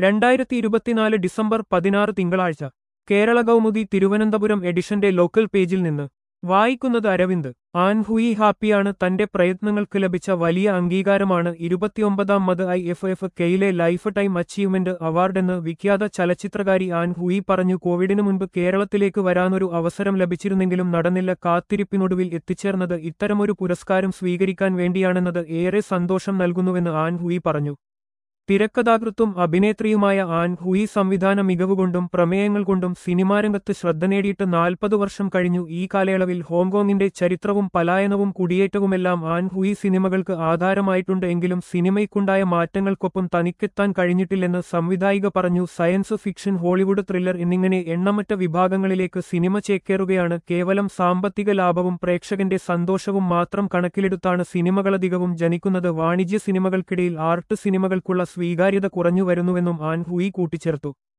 രണ്ടായിരത്തി ഇരുപത്തിനാല് ഡിസംബർ പതിനാറ് തിങ്കളാഴ്ച കേരള കൗമുദി തിരുവനന്തപുരം എഡിഷന്റെ ലോക്കൽ പേജിൽ നിന്ന് വായിക്കുന്നത് അരവിന്ദ് ആൻ ഹുയി ഹാപ്പിയാണ് തന്റെ പ്രയത്നങ്ങൾക്ക് ലഭിച്ച വലിയ അംഗീകാരമാണ് ഇരുപത്തിയൊമ്പതാം മത് ഐ എഫ് എഫ് കെയിലെ ലൈഫ് ടൈം അച്ചീവ്മെന്റ് അവാർഡെന്ന് വിഖ്യാത ചലച്ചിത്രകാരി ആൻ ഹുയി പറഞ്ഞു കോവിഡിനു മുൻപ് കേരളത്തിലേക്ക് വരാനൊരു അവസരം ലഭിച്ചിരുന്നെങ്കിലും നടന്നില്ല കാത്തിരിപ്പിനൊടുവിൽ എത്തിച്ചേർന്നത് ഇത്തരമൊരു പുരസ്കാരം സ്വീകരിക്കാൻ വേണ്ടിയാണെന്നത് ഏറെ സന്തോഷം നൽകുന്നുവെന്ന് ആൻ ഹുയി പറഞ്ഞു തിരക്കഥാകൃത്തും അഭിനേത്രിയുമായ ആൻ ഹുയി സംവിധാന മികവുകൊണ്ടും പ്രമേയങ്ങൾ കൊണ്ടും സിനിമാരംഗത്ത് ശ്രദ്ധ നേടിയിട്ട് നാൽപ്പത് വർഷം കഴിഞ്ഞു ഈ കാലയളവിൽ ഹോങ്കോങ്ങിന്റെ ചരിത്രവും പലായനവും കുടിയേറ്റവുമെല്ലാം ആൻ ഹുയി സിനിമകൾക്ക് ആധാരമായിട്ടുണ്ട് എങ്കിലും സിനിമയ്ക്കുണ്ടായ മാറ്റങ്ങൾക്കൊപ്പം തനിക്കെത്താൻ കഴിഞ്ഞിട്ടില്ലെന്ന് സംവിധായിക പറഞ്ഞു സയൻസ് ഫിക്ഷൻ ഹോളിവുഡ് ത്രില്ലർ എന്നിങ്ങനെ എണ്ണമറ്റ വിഭാഗങ്ങളിലേക്ക് സിനിമ ചേക്കേറുകയാണ് കേവലം സാമ്പത്തിക ലാഭവും പ്രേക്ഷകന്റെ സന്തോഷവും മാത്രം കണക്കിലെടുത്താണ് സിനിമകളധികവും ജനിക്കുന്നത് വാണിജ്യ സിനിമകൾക്കിടയിൽ ആർട്ട് സിനിമകൾക്കുള്ള സ്വീകാര്യത കുറഞ്ഞു വരുന്നുവെന്നും ആൻ ഹുയി കൂട്ടിച്ചേർത്തു